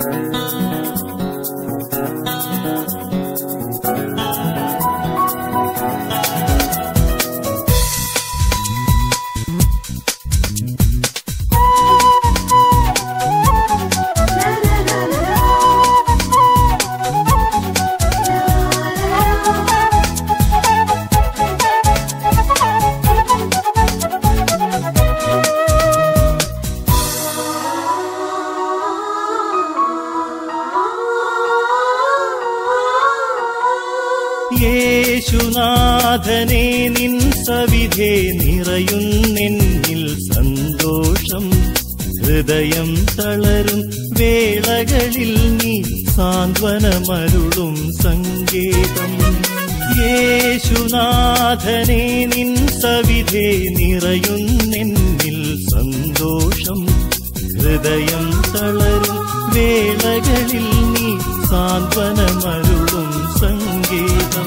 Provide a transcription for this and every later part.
യേശുനാഥനെ നിൻ സവിധേ നിറയുന്നെന്നിൽ സന്തോഷം ഹൃദയം തളരും വേളകളിൽ നീ സാന്ത്വനമരുളും സങ്കേതം യേശുനാഥനെ നിൻ സവിധേ നിറയുന്നെന്നിൽ സന്തോഷം ഹൃദയം തളരും വേളകളിൽ നീ സാന്ത്വനമരുളും സങ്കേതം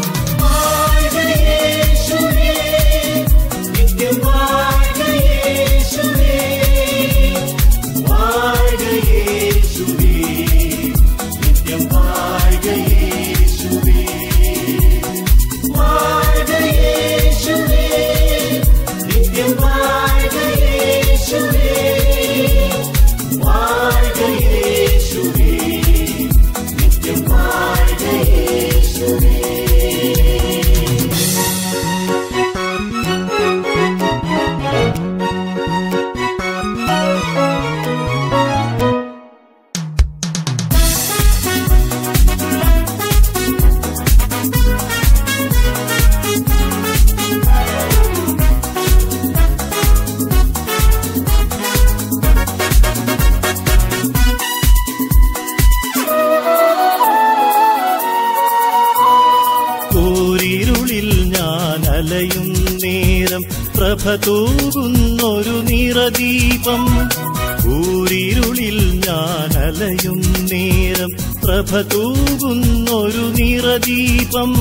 കൂരിരുളിൽ ഞാൻ അലയും നേരം പ്രഭ തൂകുന്നൊരു നിറദീപം കൂരിരുളിൽ ഞാൻ അലയും നേരം പ്രഭ തൂകുന്നൊരു നിറദീപം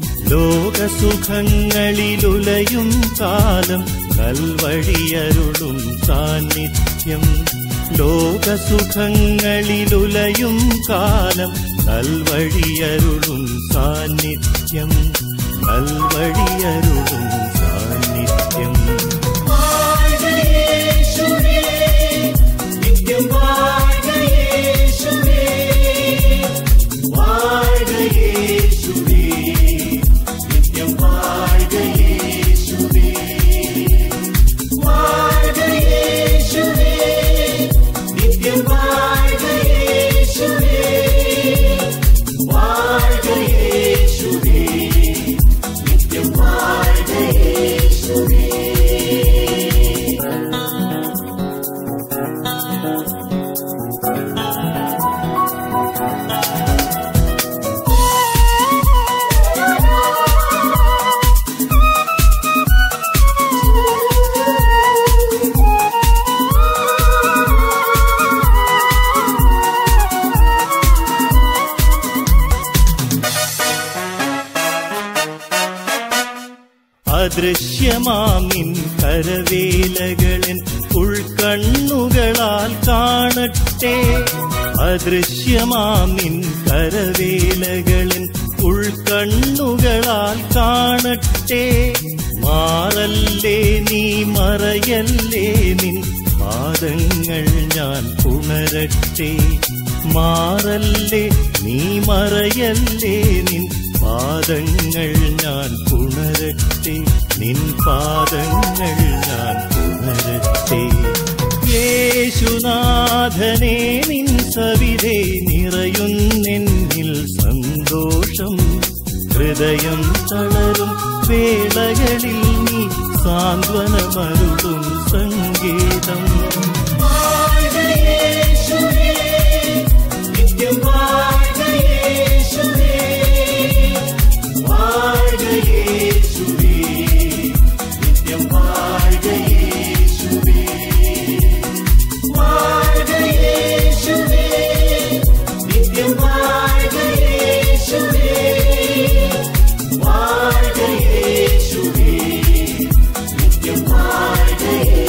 ലോകസുഖങ്ങളിലുലയും കാലം കൽവഴിയരുളും സാന്നിധ്യം ലോകസുഖങ്ങളിലുലയും കാലം കൽവഴിയരുളും സാന്നിധ്യം കൽവഴിയരുളും സാന്നിധ്യം അദൃശ്യമാമിൻ കരവേലകളൻ ഉൾക്കണ്ണുകളാൽ കാണട്ടെ അദൃശ്യമാമിൻ കരവേലകളൻ ഉൾക്കണ്ണുകളാൽ കാണട്ടെ മാറല്ലേ നീ മറയല്ലേ നിൻ പാദങ്ങൾ ഞാൻ പുണരട്ടെ മാറല്ലേ നീ മറയല്ലേ നിൻ പാദങ്ങൾ ഞാൻ പുണരട്ടെ നിൻ പാദങ്ങൾ ഞാൻ പുണരട്ടെ യേശുനാഥനെ നിൻ സവിധേ നിറയുന്നെന്നിൽ സന്തോഷം ഹൃദയം തളരും വേളകളിൽ നീ സാന്ത്വനമരുളും സംഗീതം യേശുവേ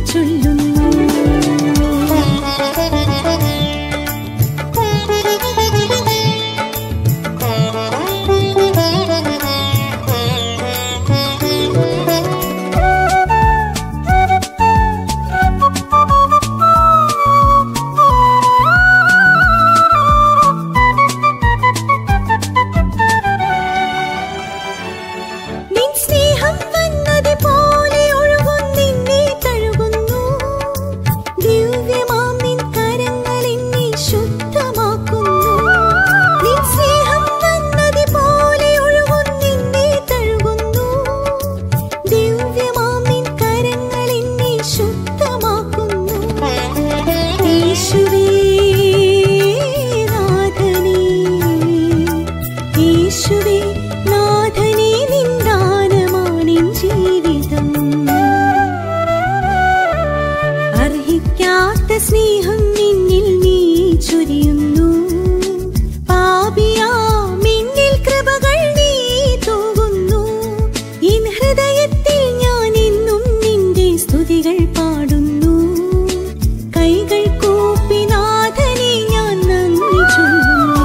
ചൊല്ലുന്നു നിൻ സ്നേഹം വന്നത് പോലെ ഒഴുകും നിന്നെ തഴുകുന്നു ദിവ്യമാം നിൻ കരങ്ങൾ എന്നെ ശുദ്ധമാക്കുന്നു നിൻ സ്നേഹം വന്നത് പോലെ ഒഴുകും നിന്നെ തഴുകുന്നു ദിവ്യമാം നിൻ കരങ്ങൾ എന്നെ ശുദ്ധമാക്കുന്നു യേശുവേ നാഥനേ യേശുവേ നാഥനേ നിൻ ദാനമാണെൻ ജീവിതം അർഹിക്കാത്ത സ്നേഹം നിന്നിൽ നീ ചൊരിയുന്നു പാപിയാ മിന്നിൽ കൃപകൾ നീ തൂകുന്നു ഇൻ ഹൃദയത്തിൽ ഞാൻ എന്നും നിന്റെ സ്തുതികൾ പാടുന്നു കൈകൾ കൂപ്പി നാഥനെ ഞാൻ നന്ദി ചൊല്ലുന്നു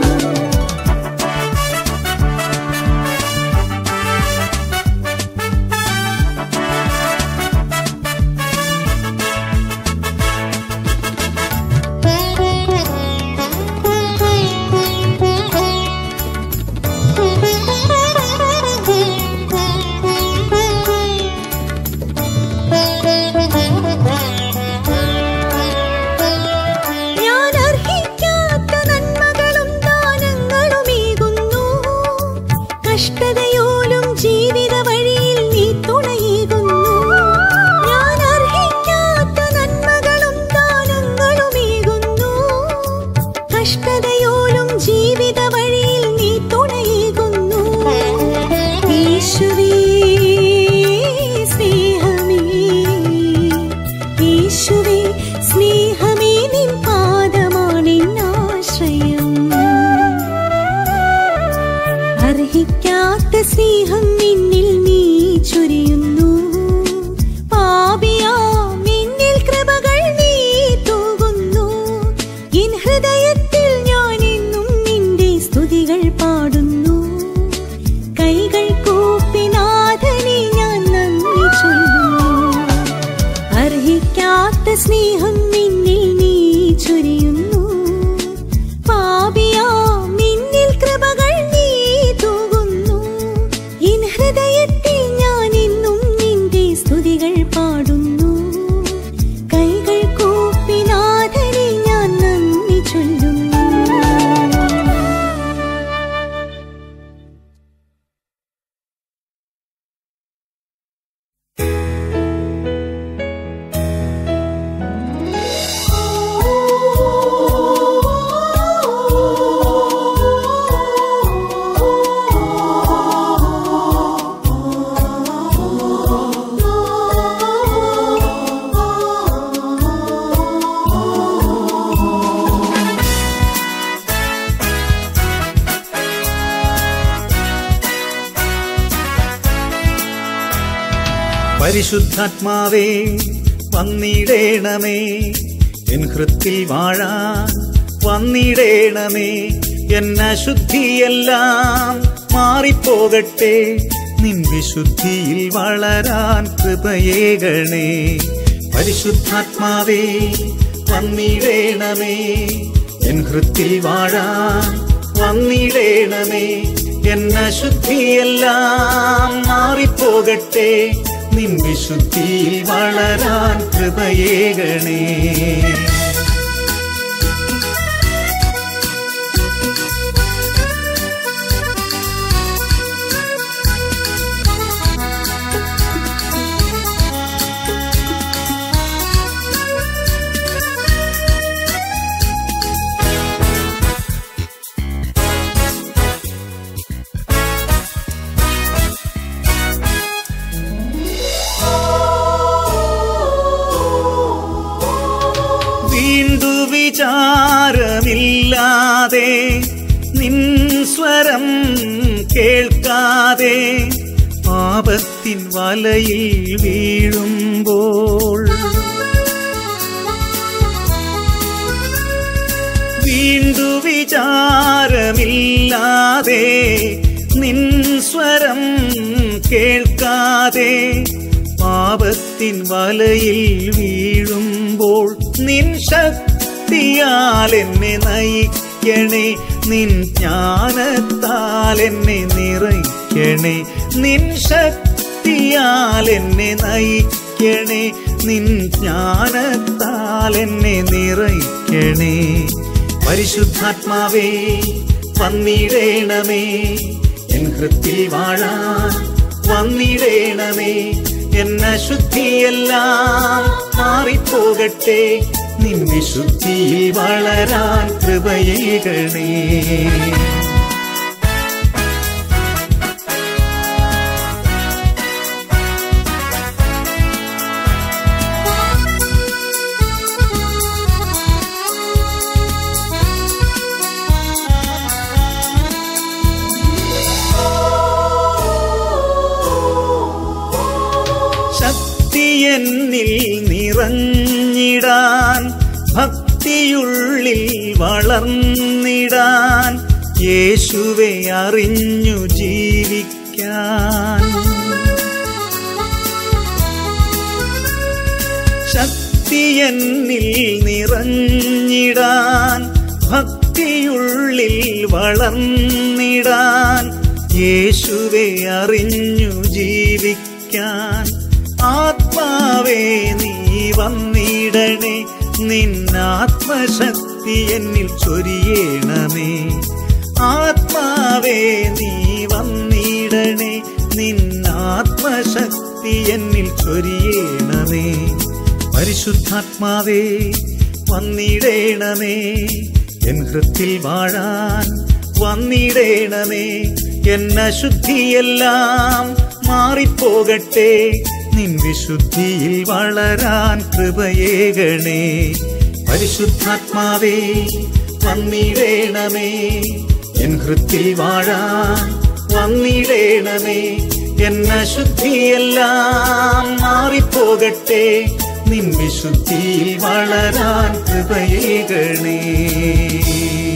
ഞാൻ അർഹിക്കാത്ത നന്മകളും ദാനങ്ങളുമേകുന്നു കഷ്ടതയോലും ജീവിത വഴിയിൽ നീ തുണയേകുന്നു ഞാൻ അർഹിക്കാത്ത നന്മകളും ദാനങ്ങളുമേകുന്നു കഷ്ടതയോലും ജീവിത വഴിയിൽ നീ തുണയേകുന്നു യേശുവേ സ്നേഹമേ യേശുവേ സ്നേഹമേ നിൻ പാദമാണെന്നാശ്രയം അർഹിക്കാത്ത സ്നേഹം നിന്നിൽ നീ ചൊരിയുന്നു പാപിയാ നിന്നിൽ കൃപകൾ നീ തൂകുന്നു ഇൻ ഹൃദയത്തിൽ ഞാൻ എന്നും നിന്റെ സ്തുതികൾ പാടുന്നു കൈകൾ കൂപ്പി നാഥനെ ഞാൻ നന്ദി ചൊല്ലുന്നു അർഹിക്കാത്ത സ്നേഹം നിന്നിൽ നീ ചൊരിയുന്നു പാപിയാ നിന്നിൽ കൃപകൾ നീ തൂകുന്നു ഇൻ ഹൃദയത്തിൽ ഞാൻ എന്നും നിന്റെ സ്തുതികൾ പാടുന്നു കൈകൾ കൂപ്പി നാഥനെ ഞാൻ നന്ദി ചൊല്ലുന്നു പരിശുദ്ധാത്മാവേ വന്നിടേണമേ എൻ ഹൃത്തിൽ വാഴാൻ വന്നിടേണമേ എൻ അശുദ്ധിയെല്ലാം മാറിപ്പോകട്ടെ നിൻ വിശുദ്ധിയിൽ വളരാൻ കൃപയേകണേ പരിശുദ്ധാത്മാവേ വന്നിടേണമേ എൻ ഹൃത്തിൽ വാഴാൻ വന്നിടേണമേ എൻ അശുദ്ധിയെല്ലാം മാറിപ്പോകട്ടെ നിൻ വിശുദ്ധിയിൽ വളരാൻ കൃപയേകണേ വീണ്ടു വിചാരമില്ലാതെ നിൻ സ്വരം കേൾക്കാതെ പാപത്തിൻ വലയിൽ വീഴുമ്പോൾ അറിവില്ലാതെ നിൻ സ്വരം കേൾക്കാതെ പാപത്തിൻ വലയിൽ വീഴുമ്പോൾ നിൻ ശക്തിയാൽ എന്നെ നയിക്കണേ നിൻ ജ്ഞാനത്താൽ എന്നെ നിറയ്ക്കണേ നിൻ ശക്തിയാൽ എന്നെ നയിക്കണേ നിൻ ജ്ഞാനത്താൽ എന്നെ നിറയ്ക്കണേ പരിശുദ്ധാത്മാവേ വന്നിടേണമേ എൻ ഹൃത്തിൽ വാഴാൻ വന്നിടേണമേ എന്ന ശുദ്ധിയെല്ലാം മാറിപ്പോകട്ടെ നിൻ വിശുദ്ധിയിൽ വളരാൻ കൃപയേകണേ ശക്തി എന്നിൽ നിറഞ്ഞിടാൻ ഭക്തിയുള്ളിൽ വളർന്നിടാൻ യേശുവെ അറിഞ്ഞു ജീവിക്കാൻ ശക്തി എന്നിൽ നിറഞ്ഞിടാൻ ഭക്തിയുള്ളിൽ വളർന്നിടാൻ യേശുവെ അറിഞ്ഞു ജീവിക്കാൻ ആത്മാവേ നീ വന്നിടണേ നിന്നാത്മശക്തി എന്നിൽ ചൊരിയണമേ ആത്മാവേ നീ വന്നിടണേ നിന്നാത്മശക്തി എന്നിൽ ചൊരിയണമേ പരിശുദ്ധാത്മാവേ വന്നിടേണമേ എൻ ഹൃത്തിൽ വാഴാൻ വന്നിടേണമേ എന്ന ശുദ്ധിയെല്ലാം മാറിപ്പോകട്ടെ നിൻ വിശുദ്ധിയിൽ വളരാൻ കൃപയേകണേ പരിശുദ്ധാത്മാവേ വന്നിടേണമേ എൻ ഹൃത്തിൽ വാഴാൻ വന്നിടേണമേ എന്ന ശുദ്ധിയെല്ലാം മാറിപ്പോകട്ടെ നിൻ വിശുദ്ധിയിൽ വളരാൻ കൃപയേകണേ